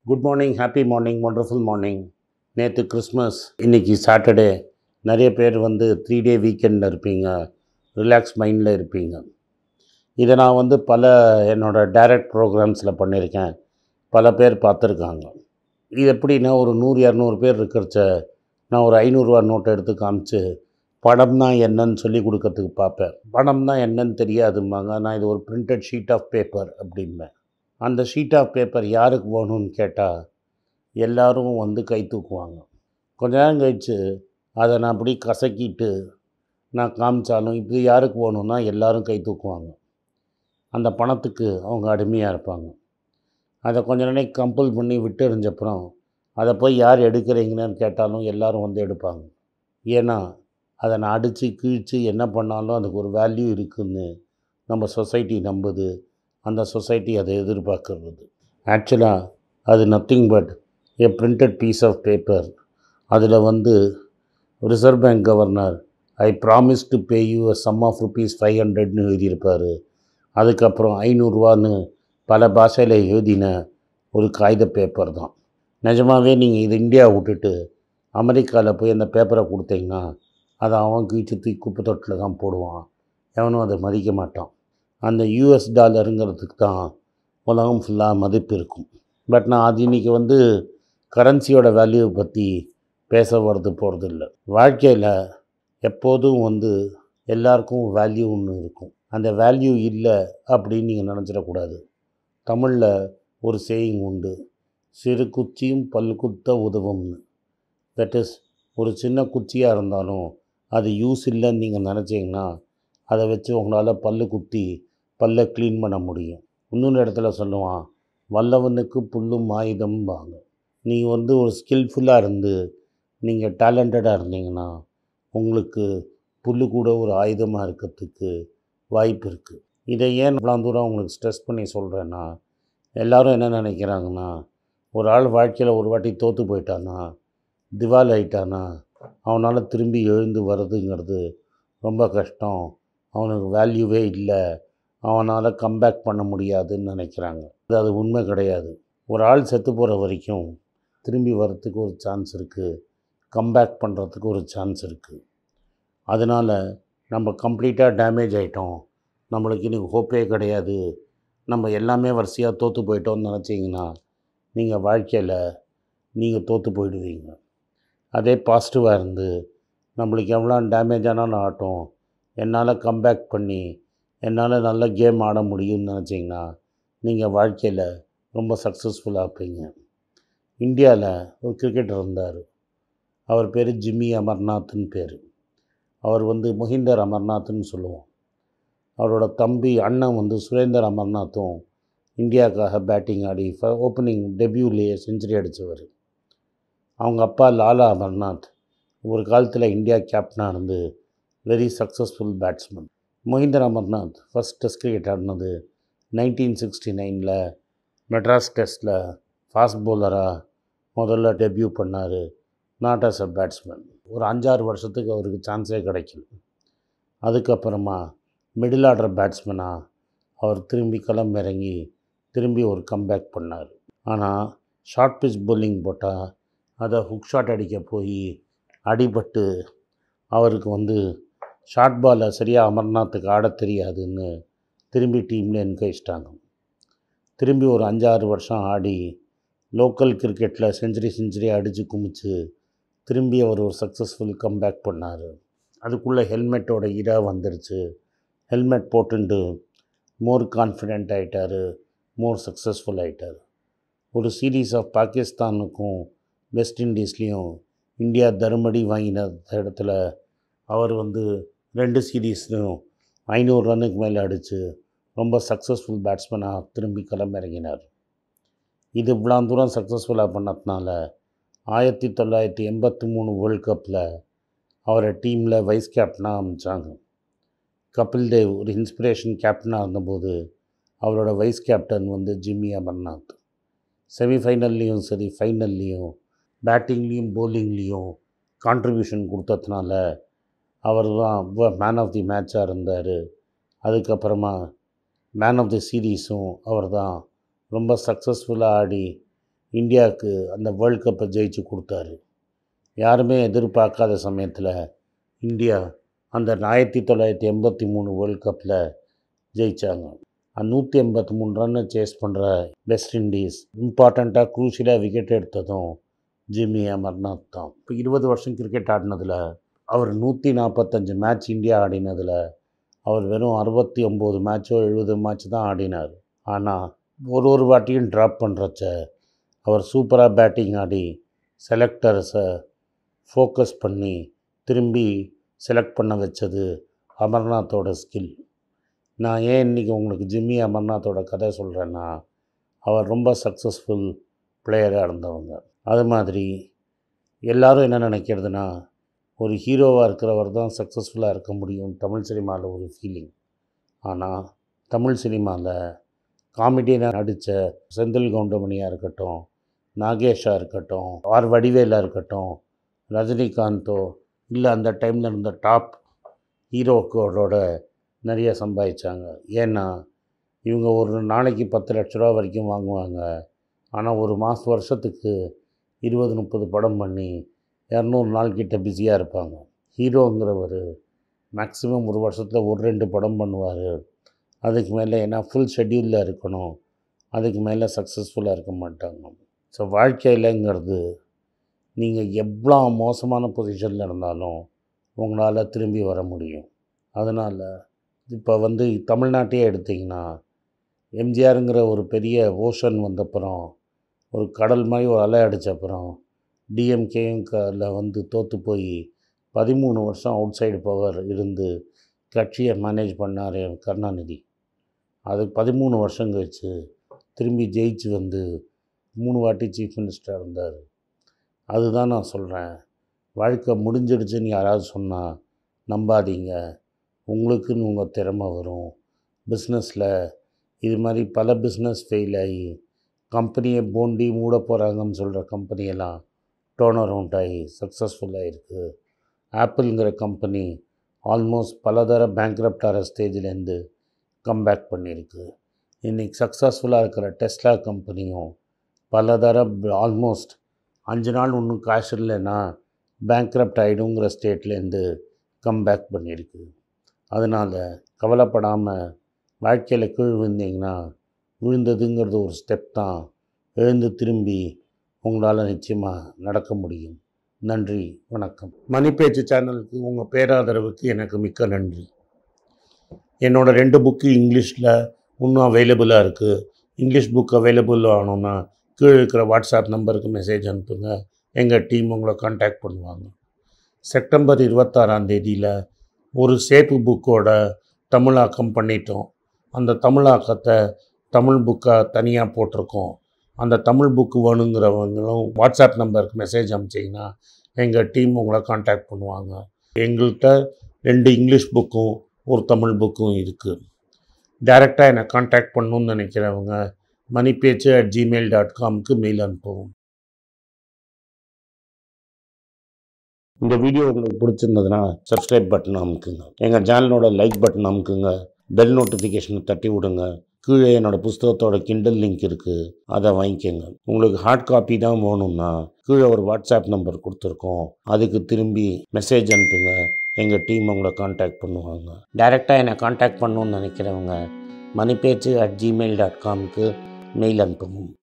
good morning happy morning wonderful morning நேற்று Christmas இன்றைக்கி Saturday நிறைய பேர் வந்து த்ரீ டே வீக்கெண்டில் இருப்பீங்க ரிலாக்ஸ் மைண்டில் இருப்பீங்க இதை நான் வந்து பல என்னோடய டைரக்ட் ப்ரோக்ராம்ஸில் பண்ணியிருக்கேன் பல பேர் பார்த்துருக்காங்க இது எப்படின்னா ஒரு நூறு இரநூறு பேர் இருக்கிறச்ச நான் ஒரு ஐநூறுரூவா நோட்டை எடுத்து காமிச்சு படம்னா என்னன்னு சொல்லி கொடுக்கறதுக்கு பார்ப்பேன் படம்னா என்னன்னு தெரியாதும்பாங்க நான் இது ஒரு பிரிண்டட் ஷீட் ஆஃப் பேப்பர் அப்படிம்பேன் அந்த ஷீட் ஆஃப் பேப்பர் யாருக்கு வேணும்னு கேட்டால் எல்லாரும் வந்து கை தூக்குவாங்க கொஞ்ச நேரம் கழித்து அதை நான் அப்படி கசக்கிட்டு நான் காமிச்சாலும் இது யாருக்கு வேணும்னா எல்லாரும் கை தூக்குவாங்க அந்த பணத்துக்கு அவங்க அடிமையாக இருப்பாங்க அதை கொஞ்ச நாளைக்கு கம்பல் பண்ணி விட்டு எறிஞ்சப்புறம் அதை போய் யார் எடுக்கிறீங்கன்னு கேட்டாலும் எல்லாரும் வந்து எடுப்பாங்க ஏன்னா அதை நான் அடித்து கிழித்து என்ன பண்ணாலும் அதுக்கு ஒரு வேல்யூ இருக்குன்னு நம்ம சொசைட்டி நம்புது அந்த சொசைட்டி அதை எதிர்பார்க்கறது ஆக்சுவலாக அது nothing but a printed piece of paper அதில் வந்து reserve bank governor I promise to pay you a sum of rupees five ஹண்ட்ரட்னு எழுதியிருப்பார் அதுக்கப்புறம் ஐநூறுரூவான்னு பல பாஷையில் எழுதின ஒரு காகித பேப்பர் தான் நிஜமாகவே நீங்கள் இது இந்தியா விட்டுட்டு அமெரிக்காவில் போய் அந்த பேப்பரை கொடுத்தீங்கன்னா அதை அவன் கீழ்ச்சி தூக்கி குப்பை தொட்டில் தான் போடுவான் எவனும் அதை மதிக்க மாட்டான் அந்த யூஎஸ் டாலருங்கிறதுக்கு தான் உலகம் ஃபுல்லாக மதிப்பு இருக்கும் பட் நான் அது இன்றைக்கி வந்து கரன்சியோட வேல்யூவை பற்றி பேச வரது போகிறது இல்லை வாழ்க்கையில் எப்போதும் வந்து எல்லாருக்கும் வேல்யூ ஒன்று இருக்கும் அந்த வேல்யூ இல்லை அப்படின்னு நீங்கள் நினச்சிடக்கூடாது தமிழில் ஒரு சேயிங் உண்டு சிறு குச்சியும் பல் குத்த உதவும்னு தட் இஸ் ஒரு சின்ன குச்சியாக இருந்தாலும் அது யூஸ் இல்லைன்னு நீங்கள் நினச்சிங்கன்னா அதை வச்சு உங்களால் பல்லு குத்தி பல்லை க்ளீன் பண்ண முடியும் இன்னொரு இடத்துல சொல்லுவான் வல்லவனுக்கு புல்லும் ஆயுதம்பாங்க நீங்கள் வந்து ஒரு ஸ்கில்ஃபுல்லாக இருந்து நீங்கள் டேலண்டடாக இருந்தீங்கன்னா உங்களுக்கு புல்லு கூட ஒரு ஆயுதமாக இருக்கிறதுக்கு வாய்ப்பு இருக்குது இதை ஏன் இவ்வளோ தூரம் உங்களுக்கு ஸ்ட்ரெஸ் பண்ணி சொல்கிறேன்னா எல்லோரும் என்ன நினைக்கிறாங்கன்னா ஒரு ஆள் வாழ்க்கையில் ஒரு வாட்டி தோற்று போயிட்டானா திவால் ஆயிட்டானா அவனால் திரும்பி எழுந்து வர்றதுங்கிறது ரொம்ப கஷ்டம் அவனுக்கு வேல்யூவே இல்லை அவனால் கம்பேக் பண்ண முடியாதுன்னு நினைக்கிறாங்க அது அது உண்மை கிடையாது ஒரு ஆள் செத்து போகிற வரைக்கும் திரும்பி வர்றதுக்கு ஒரு சான்ஸ் இருக்குது கம்பேக் பண்ணுறதுக்கு ஒரு சான்ஸ் இருக்குது அதனால் நம்ம கம்ப்ளீட்டாக டேமேஜ் ஆகிட்டோம் நம்மளுக்கு இன்னைக்கு ஹோப்பே கிடையாது நம்ம எல்லாமே வரிசையாக தோற்று போயிட்டோம்னு நினச்சிங்கன்னா நீங்கள் வாழ்க்கையில் நீங்கள் தோற்று போயிடுவீங்க அதே பாசிட்டிவாக இருந்து நம்மளுக்கு எவ்வளோ டேமேஜ் ஆனாலும் ஆகட்டும் என்னால் கம்பேக் பண்ணி என்னால் நல்ல கேம் ஆட முடியும்னு நினச்சிங்கன்னா நீங்கள் வாழ்க்கையில் ரொம்ப சக்ஸஸ்ஃபுல்லாக இருப்பீங்க இந்தியாவில் ஒரு கிரிக்கெட்டர் இருந்தார் அவர் பேர் ஜிம்மி அமர்நாத்னு பேர் அவர் வந்து மொஹிந்தர் அமர்நாத்னு சொல்லுவோம் அவரோட தம்பி அண்ணன் வந்து சுரேந்தர் அமர்நாத்தும் இந்தியாவுக்காக பேட்டிங் ஆடி ஓப்பனிங் டெபியூலேயே செஞ்சுரி அடித்தவர் அவங்க அப்பா லாலா அமர்நாத் ஒரு காலத்தில் இந்தியா கேப்டனாக இருந்து very successful batsman Mohinder Amarnath first test cricket ஆடினது நைன்டீன் சிக்ஸ்டி நைனில் மெட்ராஸ் டெஸ்ட்டில் ஃபாஸ்ட் பவுலராக முதல்ல டெபியூ பண்ணார் நாட் ஆஸ் அ பேட்ஸ்மேன் ஒரு அஞ்சாறு வருஷத்துக்கு அவருக்கு சான்ஸே கிடைக்கல அதுக்கப்புறமா மிடில் ஆர்டர் பேட்ஸ்மேனாக அவர் திரும்பி களம் இறங்கி திரும்பி ஒரு கம்பேக் பண்ணார் ஆனால் ஷார்ட் பிச் bowling போட்டால் அதை ஹுக் ஷாட் அடிக்க போய் அடிபட்டு அவருக்கு வந்து ஷார்ட் பாலை சரியாக அமர்நாத்துக்கு ஆடத் தெரியாதுன்னு திரும்பி டீமில் என்கேஜ்ட்டாங்க திரும்பி ஒரு அஞ்சாறு வருஷம் ஆடி லோக்கல் கிரிக்கெட்டில் செஞ்சுரி செஞ்சுரி அடித்து குமிச்சு திரும்பி அவர் ஒரு சக்ஸஸ்ஃபுல் கம்பேக் பண்ணார் அதுக்குள்ளே ஹெல்மெட்டோட இடா வந்துருச்சு ஹெல்மெட் போட்டுண்டு மோர் கான்ஃபிடென்ட் ஆகிட்டார் மோர் சக்ஸஸ்ஃபுல் ஆகிட்டார் ஒரு சீரீஸ் ஆஃப் பாகிஸ்தானுக்கும் வெஸ்ட் இண்டீஸ்லேயும் இந்தியா தருமடி வாங்கின இடத்துல அவர் வந்து ரெண்டு சீரீஸ்லையும் ஐநூறு ரன்னுக்கு மேலே அடித்து ரொம்ப சக்ஸஸ்ஃபுல் பேட்ஸ்மேனாக திரும்பி களமிறங்கினார் இது இவ்வளோ தூரம் சக்ஸஸ்ஃபுல்லாக பண்ணதுனால ஆயிரத்தி தொள்ளாயிரத்தி எண்பத்தி மூணு வேர்ல்ட் கப்பில் அவரை டீமில் வைஸ் கேப்டனாக அமைச்சாங்க கபில் தேவ் ஒரு இன்ஸ்பிரேஷன் கேப்டனாக இருந்தபோது அவரோட வைஸ் கேப்டன் வந்து ஜிம்மி அமர்நாத் செமிஃபைனல்லையும் சரி ஃபைனல்லையும் பேட்டிங்லேயும் bowlingலேயும் கான்ட்ரிபியூஷன் கொடுத்ததுனால அவர் தான் மேன் ஆஃப் தி மேட்சாக இருந்தார் அதுக்கப்புறமா மேன் ஆஃப் தி சீரீஸும் அவர் தான் ரொம்ப சக்ஸஸ்ஃபுல்லாக ஆடி இந்தியாவுக்கு அந்த வேர்ல்ட் கப்பை ஜெயிச்சு கொடுத்தாரு யாருமே எதிர்பார்க்காத சமயத்தில் இந்தியா அந்த ஆயிரத்தி தொள்ளாயிரத்தி எண்பத்தி மூணு வேர்ல்ட் கப்பில் ஜெயித்தாங்க அந்த நூற்றி எண்பத்தி மூணு ரன்னை சேஸ் பண்ணுற வெஸ்ட் இண்டீஸ் இம்பார்ட்டண்ட்டாக குரூஷியலாக விக்கெட் எடுத்ததும் ஜிம்மி அமர்நாத் தான் இப்போ இருபது வருஷம் கிரிக்கெட் ஆடினதில் அவர் நூற்றி நாற்பத்தஞ்சு மேட்ச் இந்தியா ஆடினதில் அவர் வெறும் அறுபத்தி ஒம்பது மேட்சோ எழுபது மேட்ச் தான் ஆடினார் ஆனால் ஒரு ஒரு வாட்டியும் ட்ராப் பண்ணுறச்ச அவர் சூப்பராக பேட்டிங் ஆடி செலக்டர்ஸை ஃபோக்கஸ் பண்ணி திரும்பி செலக்ட் பண்ண வச்சது அமர்நாத்தோட ஸ்கில் நான் ஏன் இன்றைக்கி உங்களுக்கு ஜிம்மி அமர்நாத்தோட கதை சொல்கிறேன்னா அவர் ரொம்ப சக்ஸஸ்ஃபுல் பிளேயராக இருந்தவங்க அது மாதிரி எல்லாரும் என்ன நினைக்கிறதுனா ஒரு ஹீரோவாக இருக்கிறவர் தான் சக்ஸஸ்ஃபுல்லாக இருக்க முடியும் தமிழ் சினிமாவில் ஒரு ஃபீலிங் ஆனால் தமிழ் சினிமாவில் காமெடியனாக நடித்த செந்தில் கவுண்டமணியாக இருக்கட்டும் நாகேஷாக இருக்கட்டும் ஆர் வடிவேலாக இருக்கட்டும் ரஜினிகாந்தோ இல்லை அந்த டைமில் இருந்த டாப் ஹீரோக்களோட நிறைய சம்பாதிச்சாங்க ஏன்னா இவங்க ஒரு நாளைக்கு பத்து லட்ச ரூபா வரைக்கும் வாங்குவாங்க ஆனால் ஒரு மாத வருஷத்துக்கு இருபது முப்பது படம் பண்ணி இரநூறு நாள் கிட்ட பிஸியாக இருப்பாங்க ஹீரோங்கிறவர் மேக்ஸிமம் ஒரு வருஷத்தில் ஒரு ரெண்டு படம் பண்ணுவார் அதுக்கு மேலே ஏன்னா ஃபுல் ஷெட்யூலில் இருக்கணும் அதுக்கு மேலே சக்ஸஸ்ஃபுல்லாக இருக்க மாட்டாங்க ஸோ வாழ்க்கையிலங்கிறது நீங்கள் எவ்வளோ மோசமான பொசிஷனில் இருந்தாலும் உங்களால் திரும்பி வர முடியும் அதனால் இப்போ வந்து தமிழ்நாட்டையே எடுத்திங்கன்னா எம்ஜிஆருங்கிற ஒரு பெரிய ஓஷன் வந்தப்புறம் ஒரு கடல் மாதிரி ஒரு அலை அடித்தப்புறம் டிஎம்கேயும் கல வந்து தோற்று போய் பதிமூணு வருஷம் அவுட் சைடு பவர் இருந்து கட்சியை மேனேஜ் பண்ணார் கருணாநிதி அது பதிமூணு வருஷம் கழிச்சு திரும்பி ஜெயிச்சு வந்து மூணு வாட்டி சீஃப் மினிஸ்டராக இருந்தார் அதுதான் நான் சொல்கிறேன் வாழ்க்கை முடிஞ்சிடுச்சுன்னு யாராவது சொன்னால் நம்பாதீங்க உங்களுக்குன்னு உங்கள் திறமை வரும் பிஸ்னஸில் இது மாதிரி பல பிஸ்னஸ் ஃபெயில் ஆகி கம்பெனியை போண்டி மூட போகிறாங்கன்னு சொல்கிற கம்பெனியெல்லாம் டோன் அரவுண்ட் ஆகி சக்ஸஸ்ஃபுல்லாக இருக்குது ஆப்பிள்ங்கிற கம்பெனி ஆல்மோஸ்ட் பலதர பேங்க்ரப்ட் ஆகிற ஸ்டேஜ்லேருந்து கம்பேக் பண்ணியிருக்கு இன்றைக்கி சக்ஸஸ்ஃபுல்லாக இருக்கிற டெஸ்லா கம்பெனியும் பலதர ஆல்மோஸ்ட் அஞ்சு நாள் ஒன்றும் காசு இல்லைன்னா பேங்க்ரப்ட் ஆகிடுங்கிற ஸ்டேட்லேருந்து கம்பேக் பண்ணியிருக்கு அதனால் கவலைப்படாமல் வாழ்க்கையில் கீழ் விழுந்தீங்கன்னா விழுந்ததுங்கிறது ஒரு ஸ்டெப் தான் எழுந்து திரும்பி உங்களால் நிச்சயமாக நடக்க முடியும் நன்றி வணக்கம் மணிப்பேச்சு சேனலுக்கு உங்கள் பேராதரவுக்கு எனக்கு மிக்க நன்றி என்னோடய ரெண்டு புக்கு இங்கிலீஷில் இன்னும் அவைலபிளாக இருக்குது இங்கிலீஷ் புக் அவைலபிள் ஆகணும்னா கீழே இருக்கிற வாட்ஸ்அப் நம்பருக்கு மெசேஜ் அனுப்புங்க எங்கள் டீம் உங்களை காண்டாக்ட் பண்ணுவாங்க செப்டம்பர் இருபத்தாறாம் தேதியில் ஒரு சேப்பு புக்கோட தமிழாக்கம் பண்ணிட்டோம் அந்த தமிழாக்கத்தை தமிழ் புக்காக தனியாக போட்டிருக்கோம் அந்த தமிழ் புக்கு வேணுங்கிறவங்களும் வாட்ஸ்அப் நம்பருக்கு மெசேஜ் அனுப்பிச்சிங்கன்னா எங்கள் டீம் உங்களை காண்டாக்ட் பண்ணுவாங்க எங்கள்கிட்ட ரெண்டு இங்கிலீஷ் புக்கும் ஒரு தமிழ் புக்கும் இருக்குது டைரெக்டாக என்னை காண்டாக்ட் பண்ணணும்னு நினைக்கிறவங்க மணிப்பேச்சு அட் ஜிமெயில் டாட் காம்க்கு மெயில் அனுப்பவும் இந்த வீடியோ உங்களுக்கு பிடிச்சிருந்ததுன்னா சப்ஸ்கிரைப் பட்டன் அமுக்குங்க எங்கள் சேனலோட லைக் பட்டன் அமுக்குங்க பெல் நோட்டிஃபிகேஷனை தட்டி விடுங்க கீழே என்னோட புஸ்தகத்தோட கிண்டல் லிங்க் இருக்குது அதை வாங்கிக்கோங்க உங்களுக்கு ஹார்ட் காப்பி தான் வேணும்னா கீழே ஒரு வாட்ஸ்அப் நம்பர் கொடுத்துருக்கோம் அதுக்கு திரும்பி மெசேஜ் அனுப்புங்க எங்கள் டீம் உங்களை காண்டாக்ட் பண்ணுவாங்க டைரெக்டாக என்னை காண்டாக்ட் பண்ணணும்னு நினைக்கிறவங்க மணிப்பேச்சு அட் ஜிமெயில் டாட் காம்க்கு மெயில் அனுப்பவும்